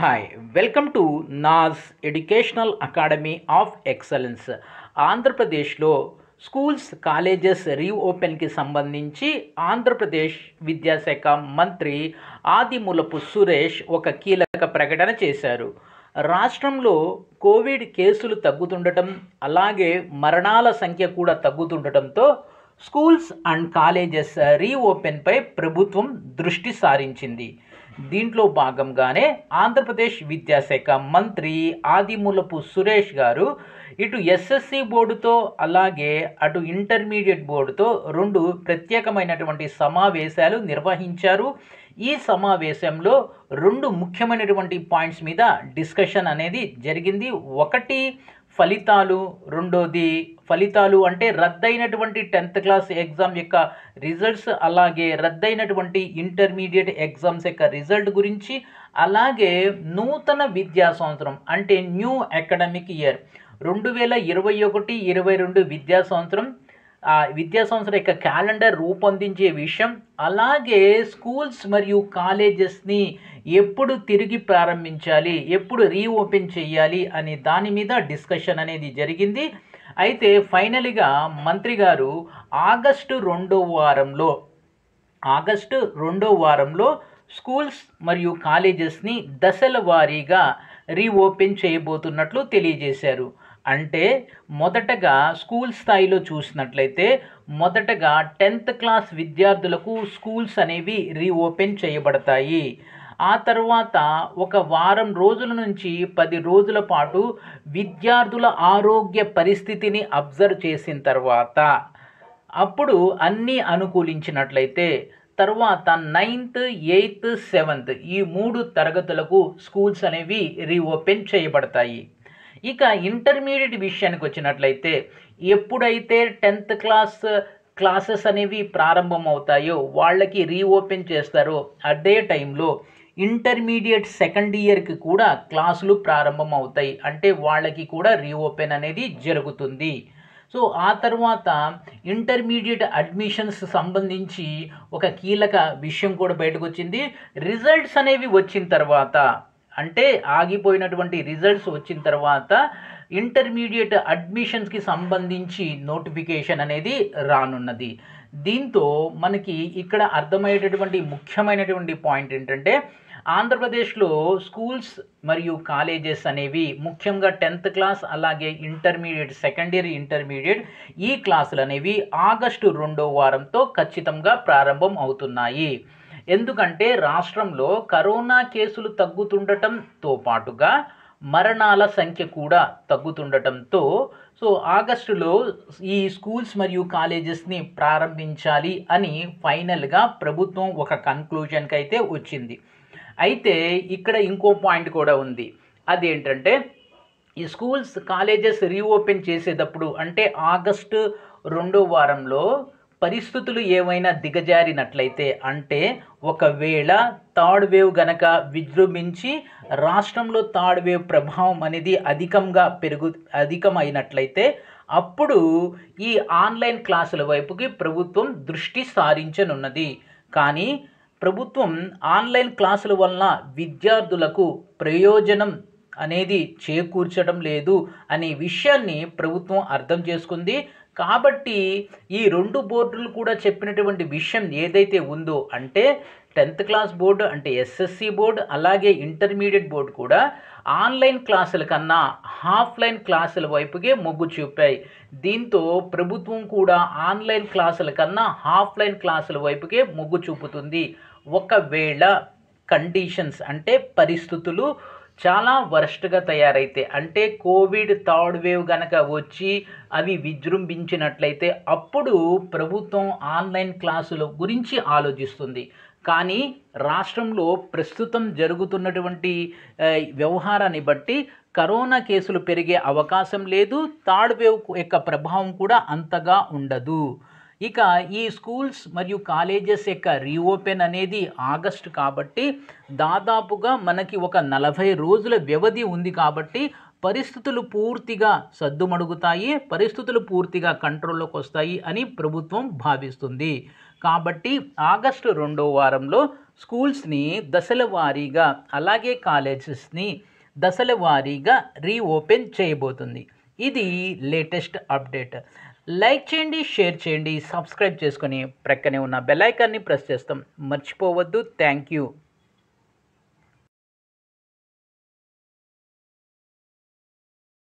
hi welcome to NAS educational academy of excellence ఆంధ్రప్రదేశ్లో schools colleges రీఓపెన్కి సంబంధించి ఆంధ్రప్రదేశ్ విద్యాశాఖ మంత్రి ఆదిమూలపు సురేష్ ఒక కీలక ప్రకటన చేశారు రాష్ట్రంలో కోవిడ్ కేసులు తగ్గుతుండటం అలాగే మరణాల సంఖ్య కూడా తగ్గుతుండటంతో స్కూల్స్ అండ్ కాలేజెస్ రీఓపెన్పై ప్రభుత్వం దృష్టి సారించింది దీంట్లో భాగంగానే ఆంధ్రప్రదేశ్ విద్యాశాఖ మంత్రి ఆదిమూలపు సురేష్ గారు ఇటు ఎస్ఎస్సి బోర్డుతో అలాగే అటు ఇంటర్మీడియట్ బోర్డుతో రెండు ప్రత్యేకమైనటువంటి సమావేశాలు నిర్వహించారు ఈ సమావేశంలో రెండు ముఖ్యమైనటువంటి పాయింట్స్ మీద డిస్కషన్ అనేది జరిగింది ఒకటి ఫలితాలు రెండోది ఫలితాలు అంటే రద్దయినటువంటి టెన్త్ క్లాస్ ఎగ్జామ్ యొక్క రిజల్ట్స్ అలాగే రద్దయినటువంటి ఇంటర్మీడియట్ ఎగ్జామ్స్ యొక్క రిజల్ట్ గురించి అలాగే నూతన విద్యా సంవత్సరం అంటే న్యూ అకాడమిక్ ఇయర్ రెండు వేల ఇరవై ఒకటి ఇరవై రెండు విద్యా సంవత్సరం ఆ విద్యా సంవత్సరం యొక్క క్యాలెండర్ రూపొందించే విషయం అలాగే స్కూల్స్ మరియు కాలేజెస్ని ఎప్పుడు తిరిగి ప్రారంభించాలి ఎప్పుడు రీఓపెన్ చేయాలి అనే దాని మీద డిస్కషన్ అనేది జరిగింది అయితే ఫైనల్గా మంత్రి గారు ఆగస్టు రెండో వారంలో ఆగస్టు రెండో వారంలో స్కూల్స్ మరియు కాలేజెస్ని దశల వారీగా రీఓపెన్ చేయబోతున్నట్లు తెలియజేశారు అంటే మొదటగా స్కూల్ స్థాయిలో చూసినట్లయితే మొదటగా టెన్త్ క్లాస్ విద్యార్థులకు స్కూల్స్ అనేవి రీఓపెన్ చేయబడతాయి ఆ తర్వాత ఒక వారం రోజుల నుంచి పది రోజుల పాటు విద్యార్థుల ఆరోగ్య పరిస్థితిని అబ్జర్వ్ చేసిన తర్వాత అప్పుడు అన్నీ అనుకూలించినట్లయితే తర్వాత నైన్త్ ఎయిత్ సెవెంత్ ఈ మూడు తరగతులకు స్కూల్స్ అనేవి రీఓపెన్ చేయబడతాయి ఇక ఇంటర్మీడియట్ విషయానికి వచ్చినట్లయితే ఎప్పుడైతే టెన్త్ క్లాస్ క్లాసెస్ అనేవి ప్రారంభం అవుతాయో వాళ్ళకి రీఓపెన్ చేస్తారో అదే టైంలో ఇంటర్మీడియట్ సెకండ్ ఇయర్కి కూడా క్లాసులు ప్రారంభం అవుతాయి అంటే వాళ్ళకి కూడా రీఓపెన్ అనేది జరుగుతుంది సో ఆ తర్వాత ఇంటర్మీడియట్ అడ్మిషన్స్ సంబంధించి ఒక కీలక విషయం కూడా బయటకు వచ్చింది రిజల్ట్స్ అనేవి వచ్చిన తర్వాత అంటే ఆగిపోయినటువంటి రిజల్ట్స్ వచ్చిన తర్వాత ఇంటర్మీడియట్ అడ్మిషన్స్కి సంబంధించి నోటిఫికేషన్ అనేది రానున్నది దీంతో మనకి ఇక్కడ అర్థమయ్యేటటువంటి ముఖ్యమైనటువంటి పాయింట్ ఏంటంటే ఆంధ్రప్రదేశ్లో స్కూల్స్ మరియు కాలేజెస్ అనేవి ముఖ్యంగా టెన్త్ క్లాస్ అలాగే ఇంటర్మీడియట్ సెకండ్ ఇయర్ ఇంటర్మీడియట్ ఈ క్లాసులు అనేవి ఆగస్టు రెండో వారంతో ఖచ్చితంగా ప్రారంభం అవుతున్నాయి ఎందుకంటే రాష్ట్రంలో కరోనా కేసులు తగ్గుతుండటంతో పాటుగా మరణాల సంఖ్య కూడా తగ్గుతుండటంతో సో ఆగస్టులో ఈ స్కూల్స్ మరియు కాలేజెస్ని ప్రారంభించాలి అని ఫైనల్గా ప్రభుత్వం ఒక కన్క్లూజన్కి అయితే వచ్చింది అయితే ఇక్కడ ఇంకో పాయింట్ కూడా ఉంది అదేంటంటే ఈ స్కూల్స్ కాలేజెస్ రీఓపెన్ చేసేటప్పుడు అంటే ఆగస్టు రెండో వారంలో పరిస్థితులు ఏమైనా దిగజారినట్లయితే అంటే ఒకవేళ థర్డ్ వేవ్ గనక విజృంభించి రాష్ట్రంలో థర్డ్ వేవ్ ప్రభావం అనేది అధికంగా పెరుగు అధికమైనట్లయితే అప్పుడు ఈ ఆన్లైన్ క్లాసుల వైపుకి ప్రభుత్వం దృష్టి సారించనున్నది కానీ ప్రభుత్వం ఆన్లైన్ క్లాసుల వలన విద్యార్థులకు ప్రయోజనం అనేది చేకూర్చడం లేదు అనే విషయాన్ని ప్రభుత్వం అర్థం చేసుకుంది కాబట్టి ఈ రెండు బోర్డులు కూడా చెప్పినటువంటి విషయం ఏదైతే ఉందో అంటే టెన్త్ క్లాస్ బోర్డు అంటే ఎస్ఎస్సి బోర్డు అలాగే ఇంటర్మీడియట్ బోర్డు కూడా ఆన్లైన్ క్లాసుల కన్నా ఆఫ్లైన్ క్లాసుల వైపుకే మొగ్గు చూపాయి దీంతో ప్రభుత్వం కూడా ఆన్లైన్ క్లాసుల కన్నా ఆఫ్లైన్ క్లాసుల వైపుకే మొగ్గు చూపుతుంది ఒకవేళ కండిషన్స్ అంటే పరిస్థితులు చాలా వరస్ట్గా తయారైతే అంటే కోవిడ్ థర్డ్ వేవ్ కనుక వచ్చి అవి విజృంభించినట్లయితే అప్పుడు ప్రభుత్వం ఆన్లైన్ క్లాసుల గురించి ఆలోచిస్తుంది కానీ రాష్ట్రంలో ప్రస్తుతం జరుగుతున్నటువంటి వ్యవహారాన్ని బట్టి కరోనా కేసులు పెరిగే అవకాశం లేదు థర్డ్ వేవ్ యొక్క ప్రభావం కూడా అంతగా ఉండదు ఇక ఈ స్కూల్స్ మరియు కాలేజెస్ యొక్క రీఓపెన్ అనేది ఆగస్టు కాబట్టి దాదాపుగా మనకి ఒక నలభై రోజుల వ్యవధి ఉంది కాబట్టి పరిస్థితులు పూర్తిగా సద్దుమణుగుతాయి పరిస్థితులు పూర్తిగా కంట్రోల్లోకి వస్తాయి అని ప్రభుత్వం భావిస్తుంది కాబట్టి ఆగస్టు రెండో వారంలో స్కూల్స్ని దశల వారీగా అలాగే కాలేజెస్ని దశల వారీగా రీఓపెన్ చేయబోతుంది ఇది లేటెస్ట్ అప్డేట్ లైక్ చేయండి షేర్ చేయండి సబ్స్క్రైబ్ చేసుకొని ప్రక్కనే ఉన్న బెల్ ఐకాన్ని ప్రెస్ చేస్తాం మర్చిపోవద్దు థ్యాంక్ యూ